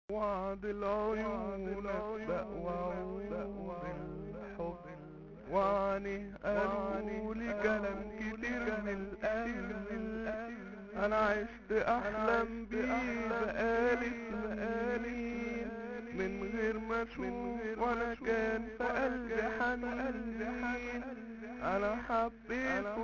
وعد العيون بقوى بالحب وعني قالوا لي كلام كتير من القلب انا عشت احلم بيه بقالي سنين من غير ما اشوف ولا كان في قلبي حنين انا حبيته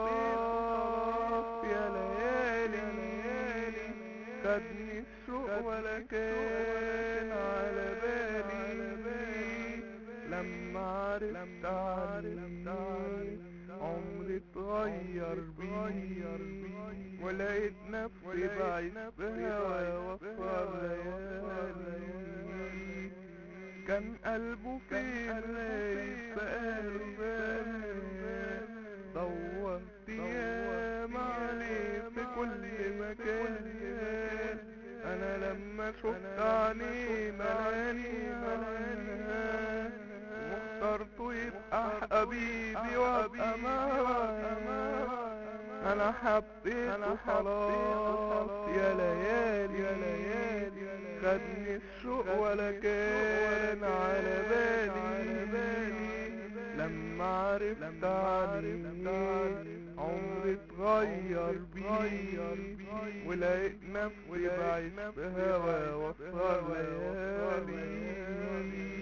خلاص يا ليالي خدني الشوق ولا كان على بالي لما عرفت عني عمري اتغير بيه ولقيت نفسي بعيش بهوا وفر ليالي كان قلبه فين غايب بقلبي دورت ياما عليه في كل مكان انا لما شفت عليه ملاني ملاني واخترته يبقى حبيبي وابقى معاه انا حبيته خلاص يا ليالي يا ليالي خدني الشوق ولا كان على بالي لما عرفت عني عمري اتغير بيه ولقيت نفسي بعيش بهوا وفر ليالي